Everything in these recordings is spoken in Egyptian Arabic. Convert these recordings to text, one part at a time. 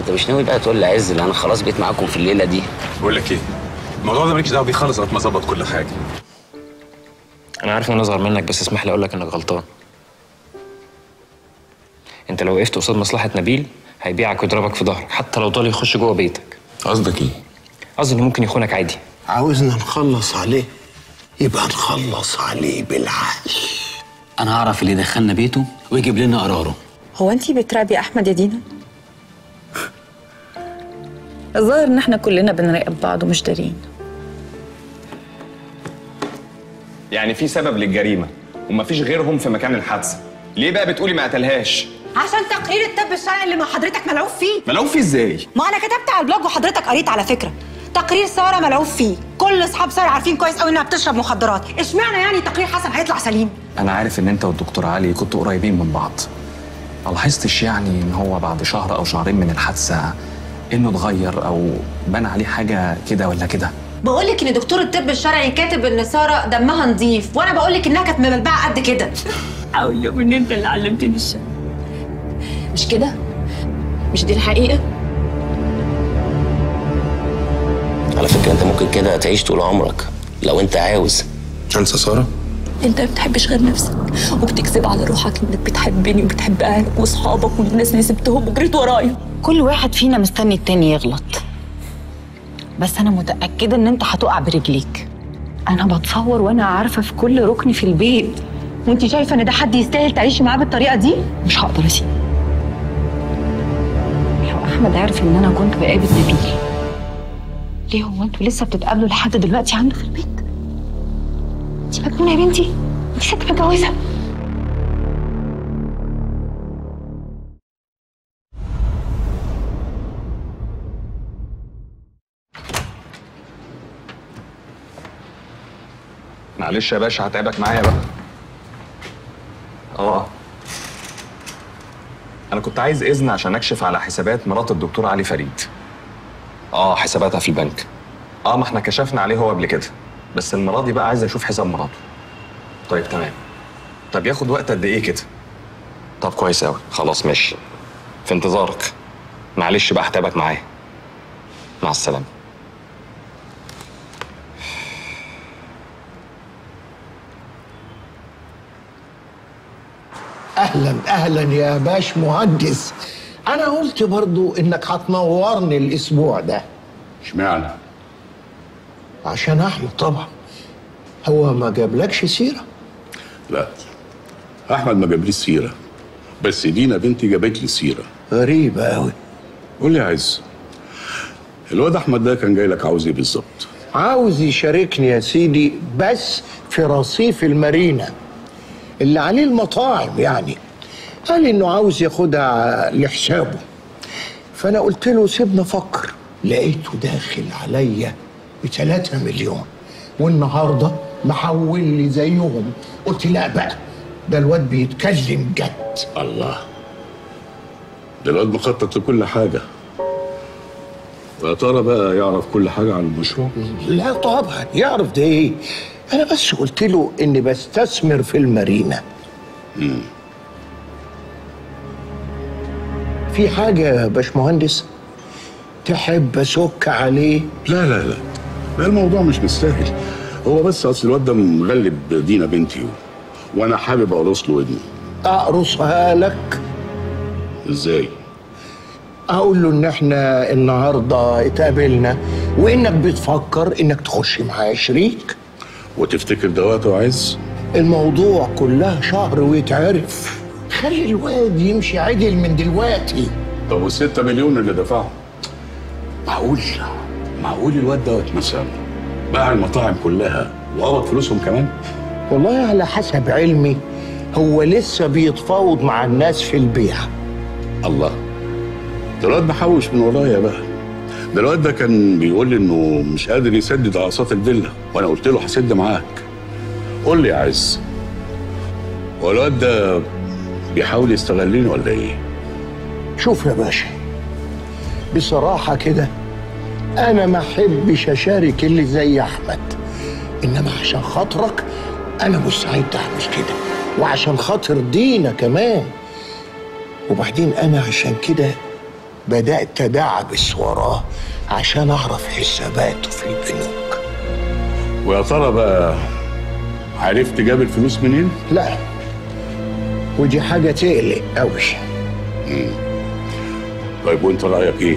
انت مش ناوي بقى تقول لعز اللي انا خلاص بقيت معاكم في الليله دي بقول لك ايه الموضوع ده مالكش دعوه بيه خالص لغايه ما اظبط كل حاجه انا عارف ان انا اصغر منك بس اسمح لي اقول لك انك غلطان انت لو وقفت قصاد مصلحه نبيل هيبيعك ويضربك في ظهرك حتى لو طال يخش جوه بيتك قصدك ايه قصدي انه ممكن يخونك عادي عاوزنا نخلص عليه يبقى نخلص عليه بالعقل انا هعرف اللي دخلنا بيته ويجيب لنا قراره هو انتي بتراقبي احمد يا دينا الظاهر ان احنا كلنا بنراقب بعض ومش دارين يعني في سبب للجريمه ومفيش غيرهم في مكان الحادثه ليه بقى بتقولي ما قتلهاش عشان تقرير الطب الشرعي اللي مع حضرتك ملعوب فيه ملعوب فيه ازاي ما انا كتبت على البلوج وحضرتك قريت على فكره تقرير ساره ملعوب فيه كل اصحاب ساره عارفين كويس قوي انها بتشرب مخدرات اشمعنى يعني تقرير حسن هيطلع سليم انا عارف ان انت والدكتور علي كنتوا قريبين من بعض ما لاحظتش يعني ان هو بعد شهر او شهرين من الحادثه انه اتغير او بان عليه حاجه كده ولا كده بقول لك ان دكتور الطب الشرعي كاتب ان ساره دمها نظيف وانا بقول لك انها كانت مبلبعه قد كده اقول له ان انت اللي علمتني الشر مش كده مش دي الحقيقه على فكره انت ممكن كده تعيش طول عمرك لو انت عاوز انسى ساره انت ما بتحبش غير نفسك وبتكذب على روحك انك بتحبني وبتحب اهلك واصحابك والناس اللي سبتهم وجريت ورايا كل واحد فينا مستني التاني يغلط بس انا متاكده ان انت هتقع برجليك انا بتصور وانا عارفه في كل ركن في البيت وانت شايفه ان ده حد يستاهل تعيشي معاه بالطريقه دي مش هقدر اسيبه لو احمد عرف ان انا كنت بقابل نبيل ليه هو انتوا لسه بتتقابلوا لحد دلوقتي عنده في البيت انت مجنونه يا بنتي انت ست متجوزه معلش يا باشا هتعبك معايا بقى اه انا كنت عايز اذن عشان اكشف على حسابات مرات الدكتور علي فريد اه حساباتها في البنك اه ما احنا كشفنا عليه هو قبل كده بس المره دي بقى عايز اشوف حساب مراته طيب تمام طب ياخد وقت قد ايه كده طب كويس قوي خلاص ماشي في انتظارك معلش بقى هتعبك معايا مع السلامه اهلا اهلا يا باش مهندس انا قلت برضو انك هتنورني الاسبوع ده اشمعنى؟ عشان احمد طبعا هو ما جابلكش سيره لا احمد ما جابليش سيره بس دينا بنتي جابت لي سيره غريبه قوي قول لي يا عز الواد احمد ده كان جاي لك عاوز ايه بالظبط عاوز يشاركني يا سيدي بس في رصيف المارينا اللي عليه المطاعم يعني قال انه عاوز ياخدها لحسابه فانا قلت له سيبنا افكر لقيته داخل عليا بثلاثة مليون والنهارده محول لي زيهم قلت لا بقى ده الواد بيتكلم جد الله ده الواد مخطط لكل حاجه يا ترى بقى يعرف كل حاجه عن المشروع لا طبعا يعرف ده ايه انا بس قلت له اني بستثمر في المارينا مم. في حاجه يا باشمهندس تحب اسك عليه لا لا لا لا الموضوع مش مستاهل هو بس اصل الواد ده مغلب دينا بنتي وانا حابب اقرص له ودني اقرصها لك ازاي اقول له ان احنا النهارده اتقابلنا وانك بتفكر انك تخش معايا شريك وتفتكر ده وقته عز الموضوع كلها شهر ويتعرف خلي الواد يمشي عدل من دلوقتي طب والستة مليون اللي دفعهم معقول معقول الواد دوت مثلا باع المطاعم كلها وقبض فلوسهم كمان والله على حسب علمي هو لسه بيتفاوض مع الناس في البيع الله ده الواد محوش من ورايا بقى ده الواد ده كان بيقول لي انه مش قادر يسدد اقساط الفيلا وانا قلت له هسد معاك قول لي يا عز هو الواد ده بيحاول يستغلني ولا ايه؟ شوف يا باشا بصراحة كده أنا ما أحبش أشارك اللي زي أحمد إنما عشان خاطرك أنا مستعد أعمل كده وعشان خاطر دينا كمان وبعدين أنا عشان كده بدأت أدعبس وراه عشان أعرف حساباته في البنوك ويا ترى بقى عرفت جاب الفلوس منين؟ لا ودي حاجة تقلق أوي طيب وانت رايك ايه؟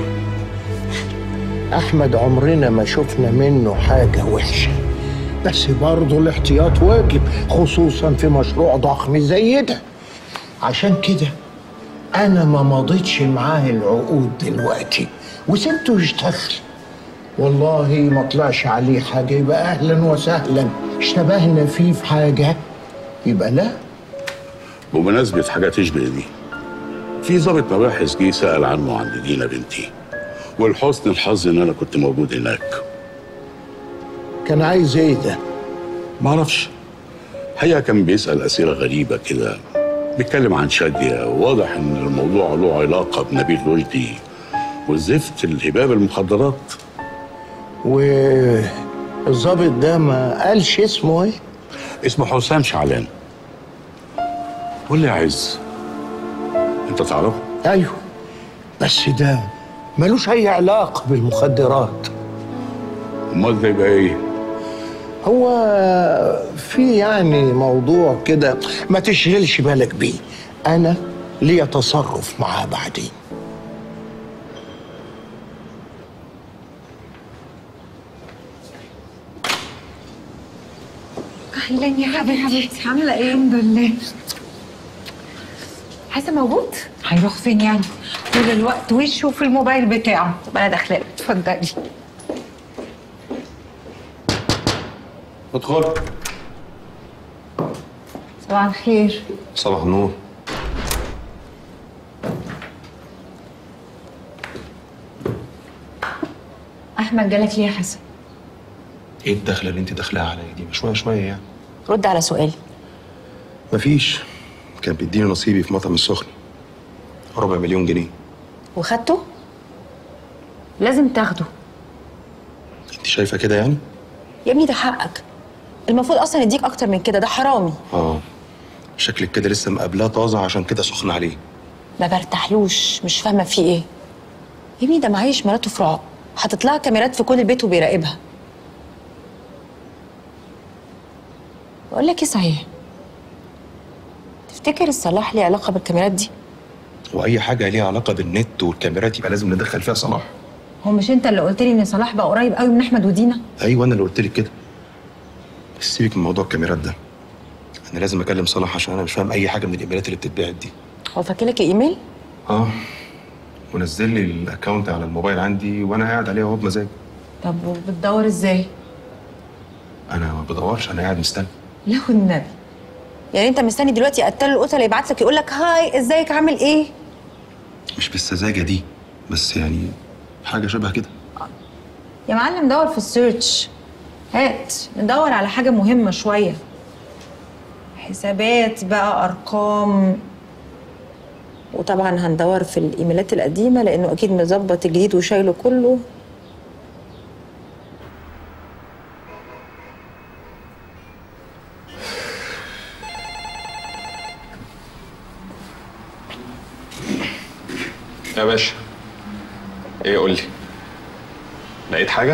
أحمد عمرنا ما شفنا منه حاجة وحشة بس برضه الاحتياط واجب خصوصا في مشروع ضخم زي ده عشان كده أنا ما مضيتش معاه العقود دلوقتي وسبته يشتغل والله ما طلعش عليه حاجة يبقى أهلا وسهلا اشتبهنا فيه في حاجة يبقى لا بمناسبة حاجة تشبه دي في ضابط مباحث جه سأل عنه عند دينا بنتي ولحسن الحظ ان انا كنت موجود هناك كان عايز ايه ده معرفش هيا كان بيسأل أسئلة غريبة كده بيتكلم عن شادية واضح ان الموضوع له علاقة بنبيل رشدي وزفت الهباب المخدرات والظابط ده ما قالش اسمه ايه اسمه حسام شعلان قول لي يا عز انت تعرفه ايوه بس ده ملوش اي علاقه بالمخدرات امال ده يبقى ايه هو في يعني موضوع كده ما تشغلش بالك بيه انا ليا تصرف معاه بعدين اهلا يا حبيبتي عامله ايه الحمد لله حسن موجود هيروح فين يعني طول الوقت وشه في الموبايل بتاعه طب انا داخله له. اتفضلي ادخل صباح الخير صباح النور احمد جالك ليه يا حسن ايه الدخله اللي انت داخلها عليا دي شويه شويه يعني رد على سؤالي مفيش كان بيديني نصيبي في مطعم السخن ربع مليون جنيه وخدته لازم تاخده انت شايفه كده يعني يا ابني ده حقك المفروض اصلا يديك اكتر من كده ده حرامي اه شكلك كده لسه مقابلاه طازه عشان كده سخن عليه ما برتاحلوش مش فاهمه فيه ايه يا ابني ده معيش مراته في رعب حاطط لها كاميرات في كل البيت وبيراقبها بقول لك ايه صحيح تفتكر الصلاح ليه علاقه بالكاميرات دي واي حاجه ليها علاقه بالنت والكاميرات يبقى لازم ندخل فيها صلاح هو مش انت اللي قلت لي ان صلاح بقى قريب قوي من احمد ودينا ايوه انا اللي قلت لك كده بس سيبك من موضوع الكاميرات ده انا لازم اكلم صلاح عشان انا مش فاهم اي حاجه من الايميلات اللي بتتبعت دي هو فاكر لك الايميل اه ونزل لي الاكونت على الموبايل عندي وانا قاعد عليه اهو بمزاج طب وبتدور ازاي انا ما بدورش انا قاعد مستني له النبي يعني انت مستني دلوقتي قتال القتله يبعت لك يقول لك هاي ازيك عامل ايه مش بالسذاجه دي بس يعني حاجه شبه كده يا معلم دور في السيرش هات ندور على حاجة مهمة شوية حسابات بقى أرقام وطبعا هندور في الايميلات القديمه لانه اكيد مظبط الجديد وشايله كله يا باشا ايه قول لي لقيت حاجة؟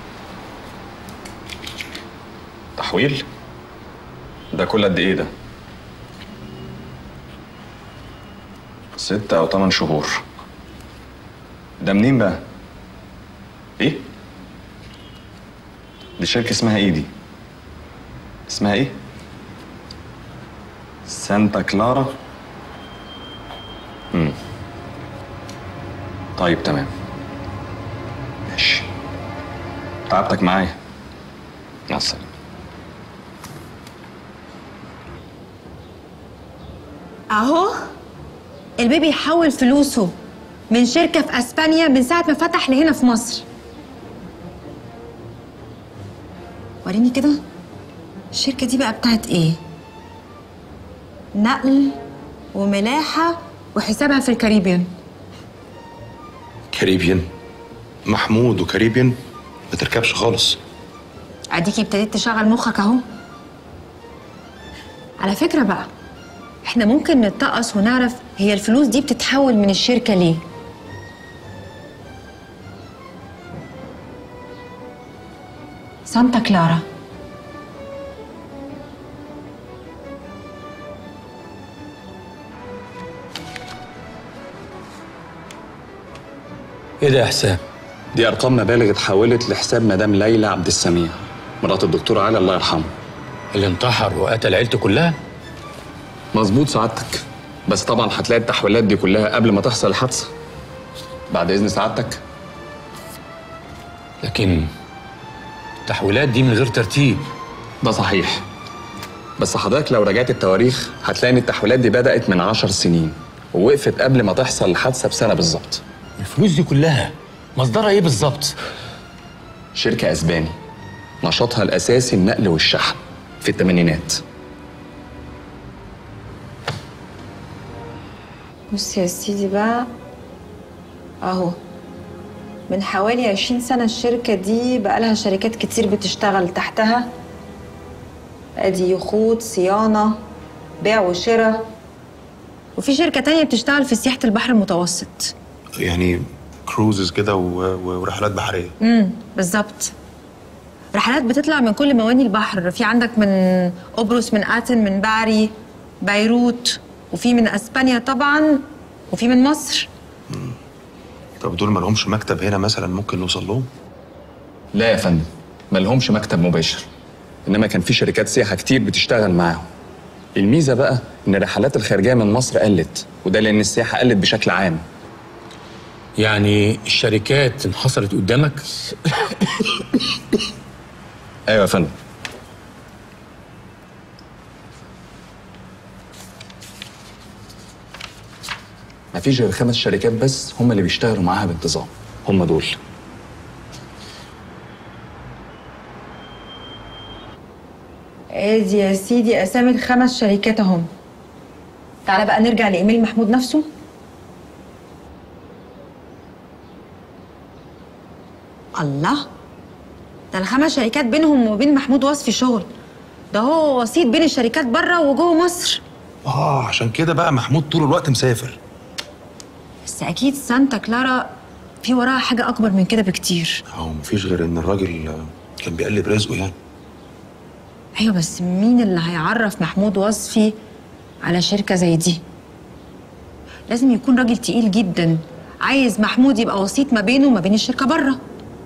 تحويل؟ ده كل قد ايه ده؟ ست او تمن شهور ده منين بقى؟ ايه؟ دي شركة اسمها ايه دي؟ اسمها ايه؟ سانتا كلارا؟ امم طيب تمام ماشي تعبتك معايا مع السلامة أهو البيبي يحول فلوسه من شركة في أسبانيا من ساعة ما فتح لهنا في مصر وريني كده الشركة دي بقى بتاعت إيه؟ نقل وملاحة وحسابها في الكاريبيان كاريبيان محمود وكاريبيان ما تركبش خالص اديكي ابتديت تشغل مخك اهو على فكرة بقى احنا ممكن نتقص ونعرف هي الفلوس دي بتتحول من الشركة ليه سانتا كلارا ايه ده يا حسام؟ دي ارقام مبالغ اتحولت لحساب مدام ليلى عبد السميع مرات الدكتور علي الله يرحمه اللي انتحر وقتل عيلته كلها؟ مظبوط سعادتك بس طبعا هتلاقي التحويلات دي كلها قبل ما تحصل الحادثه بعد اذن سعادتك لكن التحويلات دي من غير ترتيب ده صحيح بس حضرتك لو رجعت التواريخ هتلاقي ان التحويلات دي بدات من عشر سنين ووقفت قبل ما تحصل الحادثه بسنه بالظبط الفلوس دي كلها مصدرها ايه بالظبط؟ شركه اسباني نشاطها الاساسي النقل والشحن في الثمانينات بص يا سيدي بقى اهو من حوالي عشرين سنة الشركة دي بقالها شركات كتير بتشتغل تحتها ادي يخوت صيانة بيع وشراء وفي شركة تانية بتشتغل في سياحة البحر المتوسط يعني كروزز كده و- و- ورحلات بحريه امم بالظبط رحلات بتطلع من كل مواني البحر في عندك من قبرص من اتن من باري بيروت وفي من اسبانيا طبعا وفي من مصر طب دول ما لهمش مكتب هنا مثلا ممكن نوصل لهم لا يا فندم ما لهمش مكتب مباشر انما كان في شركات سياحه كتير بتشتغل معاهم الميزه بقى ان الرحلات الخارجيه من مصر قلت وده لان السياحه قلت بشكل عام يعني الشركات انحصرت قدامك؟ ايوه يا فندم مفيش غير خمس شركات بس هم اللي بيشتغلوا معاها بانتظام هم دول ادي يا سيدي اسامي الخمس شركات اهم تعالى بقى نرجع لايميل محمود نفسه الله ده الخمس شركات بينهم وبين محمود وصفي شغل ده هو وسيط بين الشركات بره وجوه مصر اه عشان كده بقى محمود طول الوقت مسافر بس اكيد سانتا كلارا في وراها حاجه اكبر من كده بكتير هو مفيش غير ان الراجل آه، كان بيقلب رزقه يعني ايوه بس مين اللي هيعرف محمود وصفي على شركه زي دي لازم يكون راجل تقيل جدا عايز محمود يبقى وسيط ما بينه وما بين الشركه بره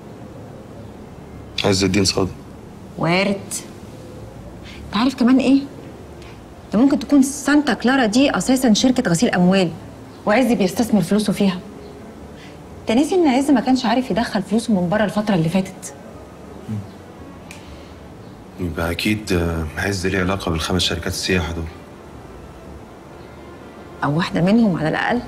عز الدين صادق وارد انت عارف كمان ايه ده ممكن تكون سانتا كلارا دي اساسا شركه غسيل اموال وعز بيستثمر فلوسه فيها انت ناسي ان عز ما كانش عارف يدخل فلوسه من بره الفتره اللي فاتت يبقى اكيد آه، عز ليه علاقه بالخمس شركات السياحه دول او واحده منهم على الاقل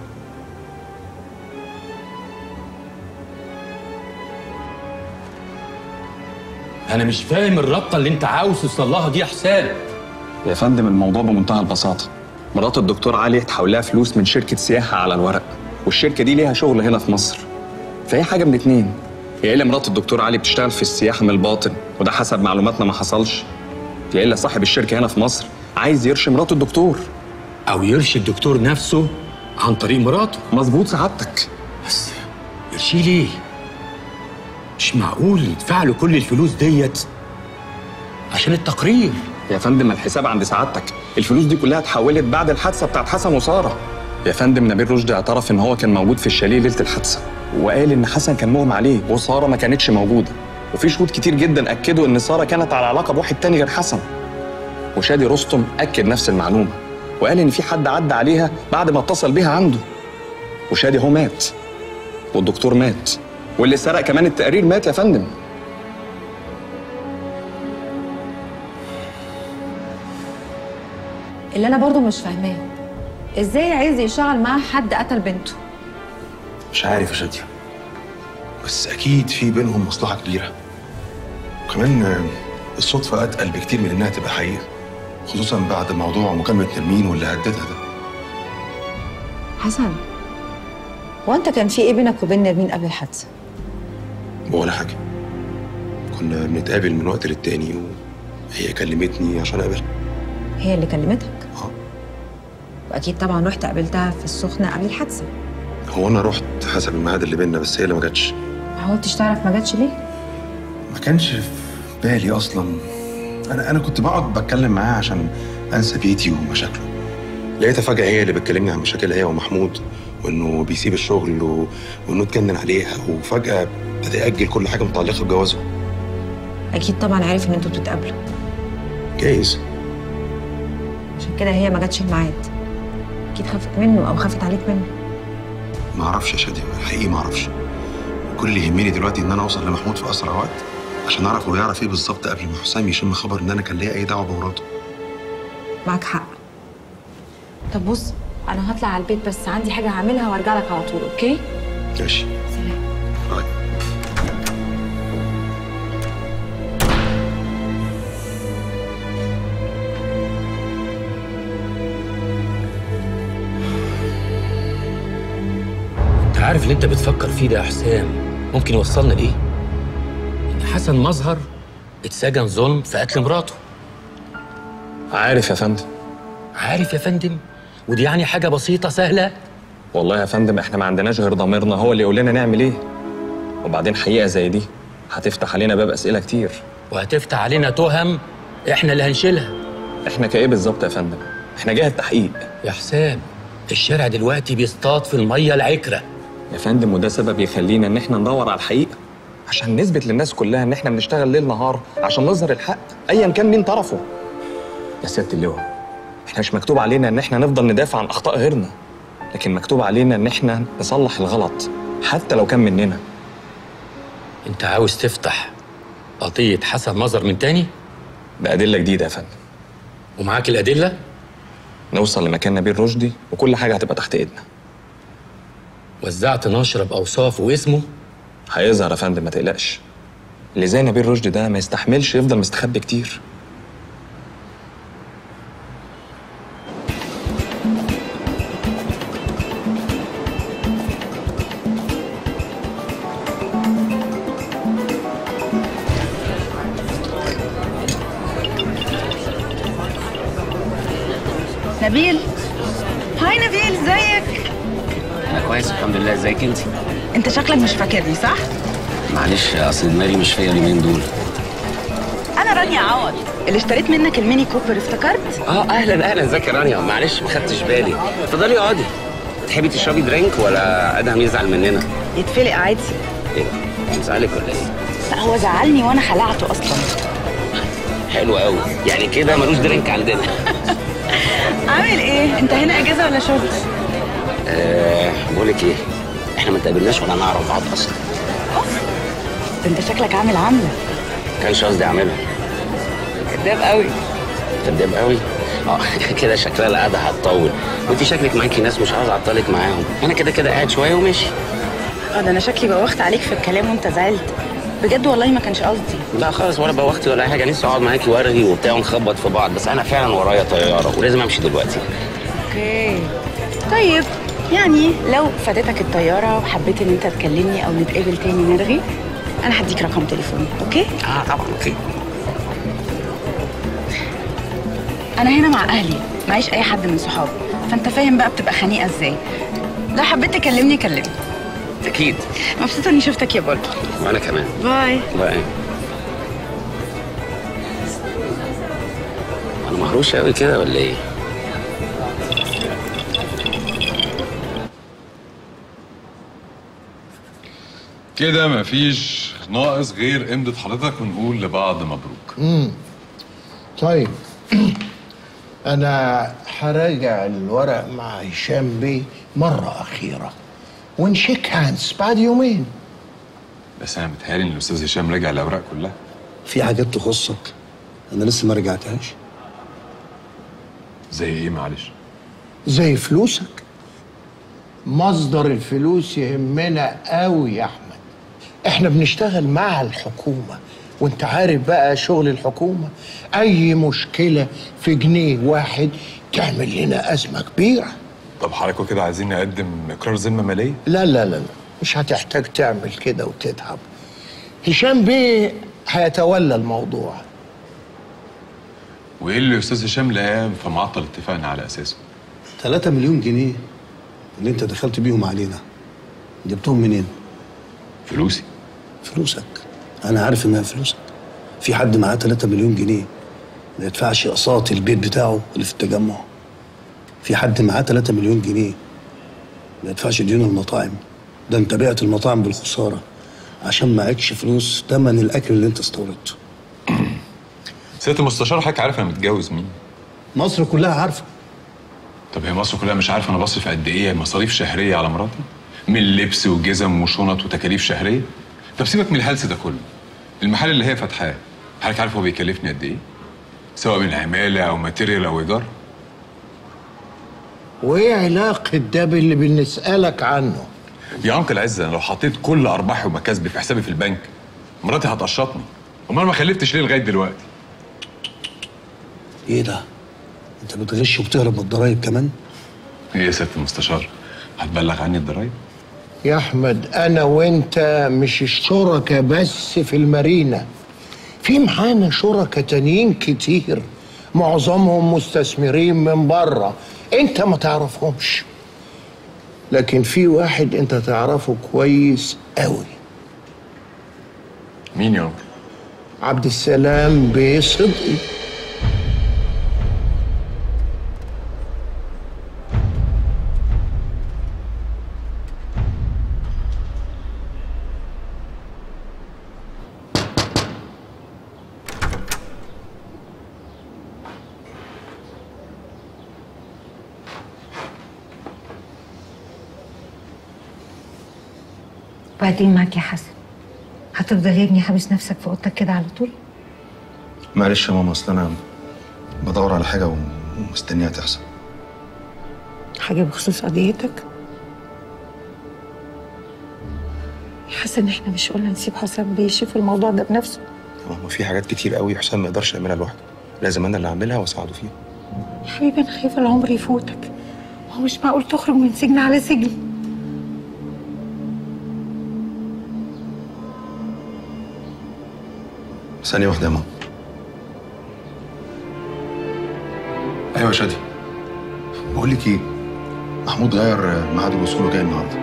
انا مش فاهم الرابطه اللي انت عاوز توصل لها دي يا حسام يا فندم الموضوع بمنتهى البساطة مرات الدكتور علي اتحول لها فلوس من شركة سياحة على الورق والشركة دي ليها شغل هنا في مصر فهي حاجة من اتنين يا إلا مرات الدكتور علي بتشتغل في السياحة من الباطن وده حسب معلوماتنا ما حصلش يا إلا صاحب الشركة هنا في مصر عايز يرشي مرات الدكتور او يرشي الدكتور نفسه عن طريق مراته مظبوط سعادتك بس يرشيه ليه؟ مش معقول يدفع له كل الفلوس ديت عشان التقرير يا فندم الحساب عند سعادتك الفلوس دي كلها اتحولت بعد الحادثة بتاعت حسن وسارة يا فندم نبيل رشدي اعترف ان هو كان موجود في الشاليه ليلة الحادثة وقال ان حسن كان مغمى عليه وسارة ما كانتش موجودة وفي شهود كتير جدا اكدوا ان سارة كانت على علاقة بواحد تاني غير حسن وشادي رستم اكد نفس المعلومة وقال ان في حد عدى عليها بعد ما اتصل بيها عنده وشادي هو مات والدكتور مات واللي سرق كمان التقرير مات يا فندم اللي انا برضو مش فاهماه ازاي عايز يشتغل معاه حد قتل بنته مش عارف يا شادية بس اكيد في بينهم مصلحه كبيره وكمان آه، الصدفه اتقل بكتير من انها تبقى حقيقه خصوصا بعد موضوع مكالمه نرمين واللي هددها ده حسن هو انت كان في ايه بينك وبين نرمين قبل الحادثه ولا حاجه كنا بنتقابل من وقت للتاني وهي كلمتني عشان اقابلها هي اللي كلمتك اه واكيد طبعا رحت قابلتها في السخنه قبل الحادثه هو انا رحت حسب الميعاد اللي بينا بس هي اللي ما جاتش ما حاولتش تعرف ما جاتش ليه ما كانش في بالي اصلا انا انا كنت بقعد بتكلم معاه عشان انسى بيتي ومشاكله لقيتها فجاه هي اللي بتكلمني عن مشاكلها هي ومحمود وانه بيسيب الشغل و... وانه اتجنن عليها وفجاه بدا ياجل كل حاجه متعلقه بجوازه اكيد طبعا عارف ان انتوا بتتقابلوا جايز عشان كده هي ما جاتش الميعاد اكيد خافت منه او خافت عليك منه ما اعرفش يا شادي حقيقي ما اعرفش كل اللي يهمني دلوقتي ان انا اوصل لمحمود في اسرع وقت عشان اعرف هو يعرف ايه بالظبط قبل ما حسام يشم خبر ان انا كان ليا اي دعوه بمراته معاك حق طب بص انا هطلع على البيت بس عندي حاجه هعملها وارجع لك على طول اوكي ماشي سلام باي انت عارف اللي انت بتفكر فيه ده يا حسام ممكن يوصلنا لايه؟ ان حسن مظهر اتسجن ظلم في قتل مراته عارف يا فندم عارف يا فندم ودي يعني حاجه بسيطه سهله والله يا فندم احنا ما عندناش غير ضميرنا هو اللي يقول لنا نعمل ايه وبعدين حقيقه زي دي هتفتح علينا باب اسئله كتير وهتفتح علينا تهم احنا اللي هنشيلها احنا كايه بالظبط يا فندم احنا جهه تحقيق يا حسام الشارع دلوقتي بيصطاد في الميه العكره يا فندم وده سبب يخلينا ان احنا ندور على الحقيقه عشان نثبت للناس كلها ان احنا بنشتغل ليل نهار عشان نظهر الحق ايا كان مين طرفه يا سياده اللواء احنا مش مكتوب علينا ان احنا نفضل ندافع عن اخطاء غيرنا لكن مكتوب علينا ان احنا نصلح الغلط حتى لو كان مننا انت عاوز تفتح قضيه حسن مظهر من تاني بادله جديده يا فندم ومعاك الادله نوصل لمكان نبيل رشدي وكل حاجه هتبقى تحت ايدنا وزعت نشره باوصافه واسمه هيظهر يا فندم ما تقلقش اللي زي نبيل رشدي ده ما يستحملش يفضل مستخبي كتير نبيل هاي نبيل ازيك انا كويس الحمد لله ازيك انت انت شكلك مش فاكرني صح معلش اصل دماغي مش فيا اليومين دول انا رانيا عوض اللي اشتريت منك الميني كوبر افتكرت اه اهلا اهلا ازيك يا رانيا معلش ما خدتش بالي اتفضلي اقعدي تحبي تشربي درينك ولا ادهم يزعل مننا يتفلق عادي ايه يزعلك ولا ايه لا هو زعلني وانا خلعته اصلا حلو قوي يعني كده ملوش درينك عندنا عامل ايه انت هنا اجازه ولا شغل آه بقول لك ايه احنا ما اتقابلناش ولا نعرف بعض اصلا ده انت شكلك عامل عامله كانش قصدي اعملها كداب قوي كداب قوي اه كده شكلها القعده هتطول وانت شكلك معاكي ناس مش عاوز اعطلك معاهم انا كده كده قاعد شويه وماشي اه ده انا شكلي بوخت عليك في الكلام وانت زعلت بجد والله ما كانش قصدي لا خالص ولا بوختي ولا اي حاجه لسه اقعد معاكي وارغي وبتاع ونخبط في بعض بس انا فعلا ورايا طياره ولازم امشي دلوقتي اوكي طيب يعني لو فاتتك الطياره وحبيت ان انت تكلمني او نتقابل تاني نرغي انا هديك رقم تليفوني اوكي اه طبعا اوكي انا هنا مع اهلي معيش اي حد من صحابي فانت فاهم بقى بتبقى خنيقه ازاي لو حبيت تكلمني كلمني اكيد مبسوطه اني شفتك يا برضه وانا كمان باي باي انا مهروش قوي كده ولا ايه كده مفيش ناقص غير امضة حضرتك ونقول لبعض مبروك امم طيب انا هراجع الورق مع هشام بيه مره اخيره ونشيك هاندز بعد يومين بس انا متهيألي ان الاستاذ هشام راجع الاوراق كلها في حاجات تخصك انا لسه ما رجعتهاش زي ايه معلش زي فلوسك مصدر الفلوس يهمنا قوي يا احمد احنا بنشتغل مع الحكومه وانت عارف بقى شغل الحكومه اي مشكله في جنيه واحد تعمل لنا ازمه كبيره طب حضراتكم كده عايزين نقدم اقرار ذمه ماليه لا لا لا لا مش هتحتاج تعمل كده وتتعب هشام بيه هيتولى الموضوع وايه اللي الاستاذ هشام لقاه فمعطل اتفاقنا على اساسه 3 مليون جنيه اللي انت دخلت بيهم علينا جبتهم منين؟ فلوسي فلوسك انا عارف انها فلوسك في حد معاه 3 مليون جنيه ما يدفعش اقساط البيت بتاعه اللي في التجمع في حد معاه 3 مليون جنيه ما يدفعش ديون المطاعم ده انت بعت المطاعم بالخساره عشان معكش فلوس تمن الاكل اللي انت استوردته سياده المستشار حضرتك عارف انا متجوز مين مصر كلها عارفه طب هي مصر كلها مش عارفه انا بصرف قد ايه مصاريف شهريه على مراتي من لبس وجزم وشنط وتكاليف شهريه طب سيبك من الهلس ده كله المحل اللي هي فاتحاه حضرتك عارف هو بيكلفني قد ايه سواء من عماله او ماتيريال او ايجار وايه علاقه ده باللي بنسالك عنه يا انكل عز انا لو حطيت كل ارباحي ومكاسبي في حسابي في البنك مراتي هتقشطني امال ما خلفتش ليه لغايه دلوقتي ايه ده انت بتغش وبتهرب من الضرايب كمان ايه يا سياده المستشار هتبلغ عني الضرايب يا احمد انا وانت مش الشركاء بس في المارينا في معانا شركاء تانيين كتير معظمهم مستثمرين من بره انت ما تعرفهمش لكن في واحد انت تعرفه كويس قوي مين يا انكل عبد السلام بيه صدقي بعدين معاك يا حسن هتفضل يا ابني حابس نفسك في اوضتك كده على طول معلش يا ماما اصل انا بدور على حاجه ومستنيها تحصل حاجه بخصوص قضيتك يا حسن احنا مش قلنا نسيب حسن بيشوف الموضوع ده بنفسه ماما في حاجات كتير قوي حسام ما يقدرش يعملها لوحده لازم انا اللي اعملها واساعده فيها يا حبيبي انا خايفه العمر يفوتك هو مش معقول تخرج من سجن على سجن ثانيه واحده يا ماما ايوه يا شادي بقول لك ايه محمود غير ميعاد وصوله جاي النهارده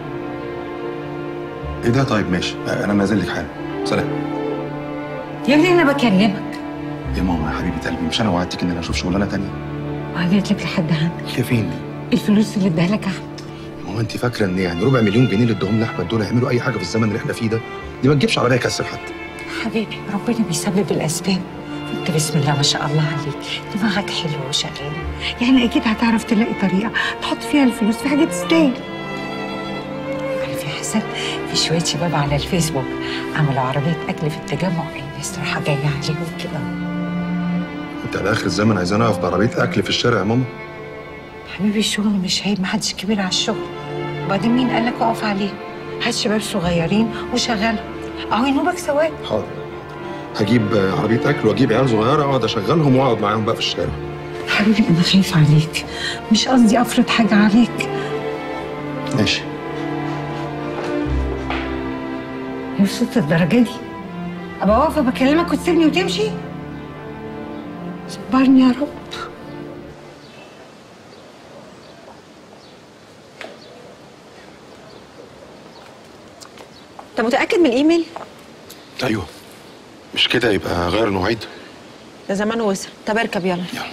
ايه ده طيب ماشي انا نازل لك حالا سلام يا ابني انا بكلمك يا ماما يا حبيبه قلبي مش انا وعدتك ان انا اشوف شغلانه تانية وجيت لك لحد عندك هي فين دي؟ الفلوس اللي اداها لك احمد ماما انت فاكره ان يعني ربع مليون جنيه اللي ادوهم لاحمد دول هيعملوا اي حاجه في الزمن اللي احنا فيه ده دي ما تجيبش عربيه كسر حتى حبيبي ربنا بيسبب الاسباب انت بسم الله ما شاء الله عليك دماغك حلوه وشغاله يعني اكيد هتعرف تلاقي طريقه تحط فيها الفلوس في حاجه تستاهل عارف يا حسن في شويه شباب على الفيسبوك عملوا عربيه اكل في التجمع الناس رايحه جايه عليهم كده انت على اخر الزمن عايزاني اقف بعربيه اكل في الشارع يا ماما حبيبي الشغل مش عيب محدش كبير على الشغل وبعدين مين قال لك اقف عليه هات شباب صغيرين وشغلهم اهو ينوبك سواق حاضر هجيب عربيه اكل واجيب عيال صغيره اقعد اشغلهم واقعد معاهم بقى في الشارع حبيبي انا خايفه عليك مش قصدي افرض حاجه عليك ماشي وصلت الدرجه دي ابقى واقفه بكلمك وتسيبني وتمشي صبرني يا رب انت متاكد من الايميل ايوه مش كده يبقى غير المواعيد ده زمانه وصل طب اركب يلا يلا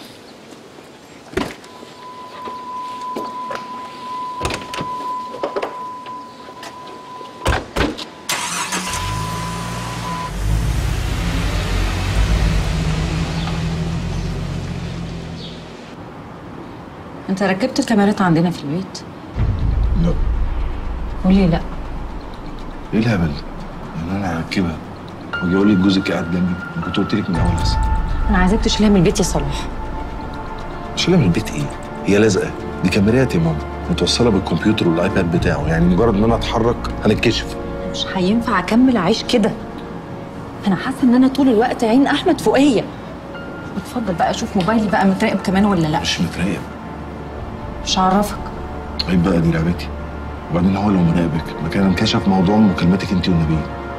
انت ركبت الكاميرات عندنا في البيت لا وليه لا ايه الهبل ده؟ يعني انا هركبها واجي اقول لك جوزك قاعد جنبي أنا كنت قلت لك من الاول احسن انا عايزاك تشيلها من البيت يا صلاح شيلها من البيت ايه؟ هي لازقه دي كاميرات يا ماما متوصله بالكمبيوتر والايباد بتاعه يعني مجرد ان انا اتحرك هنتكشف مش هينفع اكمل اعيش كده انا حاسه ان انا طول الوقت عين احمد فوقيه اتفضل بقى اشوف موبايلي بقى متراقب كمان ولا لا مش متراقب مش هعرفك عيب بقى دي لعبتي وبعدين هو لو مراقبك ما كان انكشف موضوع مكالمتك انت والنبي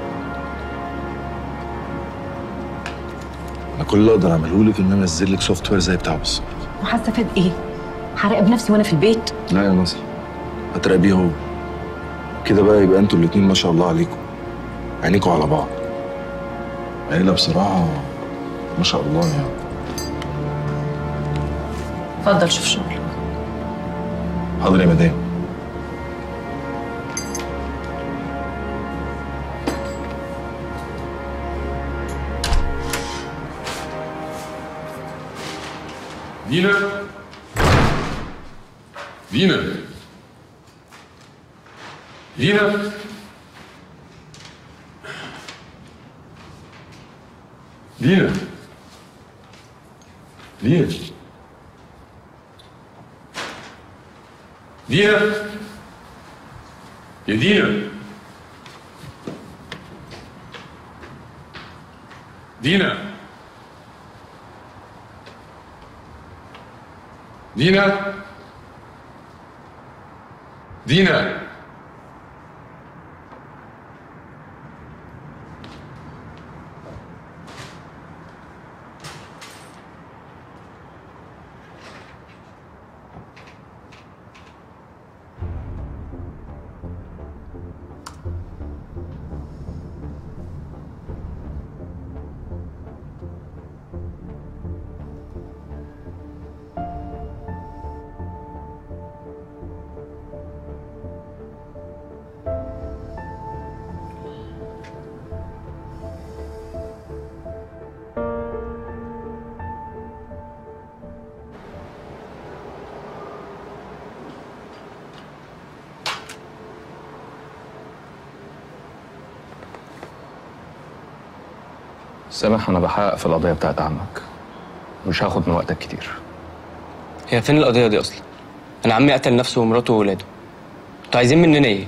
انا كل اللي اقدر اعمله لك ان انا انزل لك سوفت وير زي بتاعه بس وهستفاد ايه هراقب نفسي وانا في البيت لا يا نصر هتراقبيه هو كده بقى يبقى انتوا الاتنين ما شاء الله عليكم عينيكوا على بعض عيلة بصراحة ما شاء الله يعني اتفضل شوف شغلك حاضر يا مدام دينا دينا دينا دينا دينا دينا يا دينا دينا دينا دينا سامح انا بحقق في القضيه بتاعت عمك مش هاخد من وقتك كتير هي فين القضية دي أصلا؟ أنا عمي قتل نفسه ومراته وولاده. أنتوا عايزين مننا إيه؟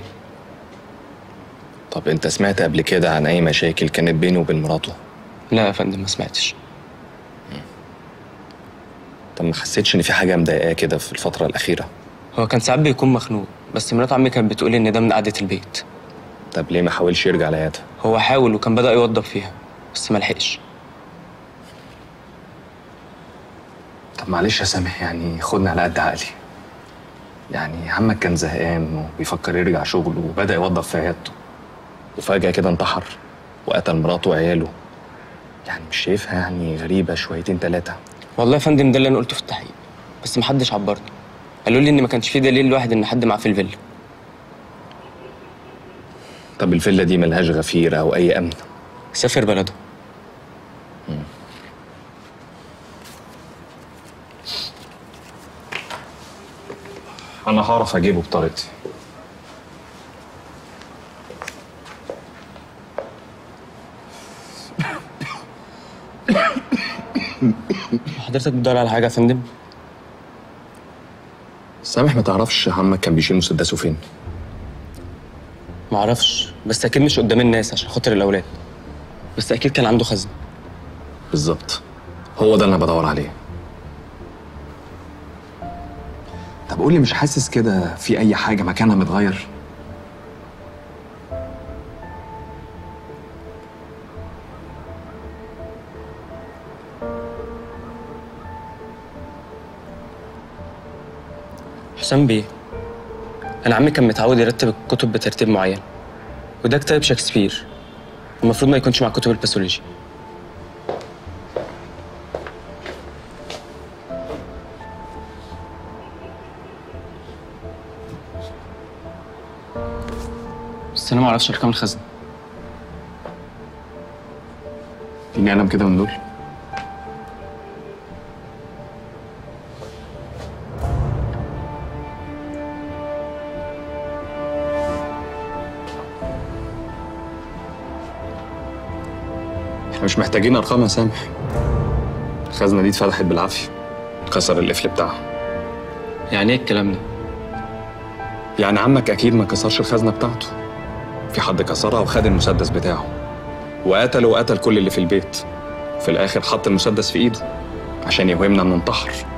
طب انت سمعت قبل كده عن اي مشاكل كانت بينه وبين مراته لا يا فندم ما سمعتش. طب ما حسيتش ان في حاجه مضايقاه كده في الفتره الاخيره هو كان ساعات بيكون مخنوق بس مرات عمي كانت بتقول إن ده من قعدة البيت. طب ليه ما حاولش يرجع لحياتها هو حاول وكان بدأ يوضب فيها بس ما لحقش. طب معلش يا سامح يعني خدني على قد عقلي يعني عمك كان زهقان وبيفكر يرجع شغله وبدأ يوظف في عيادته وفجأة كده انتحر وقتل مراته وعياله يعني مش شايفها يعني غريبة شويتين تلاتة والله يا فندم ده اللي أنا قلته في التحقيق بس محدش عبرني. قالوا لي إن ما كانش فيه دليل واحد إن حد معاه في الفيلا. طب الفيلا دي ملهاش غفير أو أي أمن سافر بلده. أنا هعرف أجيبه بطريقتي حضرتك بتدور على حاجة يا فندم؟ سامح ما تعرفش عمك كان بيشيل مسدسه فين معرفش بس أكيد مش قدام الناس عشان خاطر الأولاد. بس أكيد كان عنده خزنة. بالظبط هو ده اللي انا بدور عليه طب قول لي مش حاسس كده في اي حاجه مكانها متغير حسام بيه انا عمي كان متعود يرتب الكتب بترتيب معين وده كتاب شكسبير المفروض ما يكونش مع كتب الباثولوجي بس انا ما اعرفش ارقام الخزنه اديني قلم كده من دول احنا مش محتاجين ارقام يا سامح الخزنه دي اتفتحت بالعافيه كسر القفل بتاعها يعني ايه الكلام ده يعني عمك اكيد ما كسرش الخزنه بتاعته في حد كسرها وخد المسدس بتاعه وقتله وقتل كل اللي في البيت في الاخر حط المسدس في ايده عشان يوهمنا انه انتحر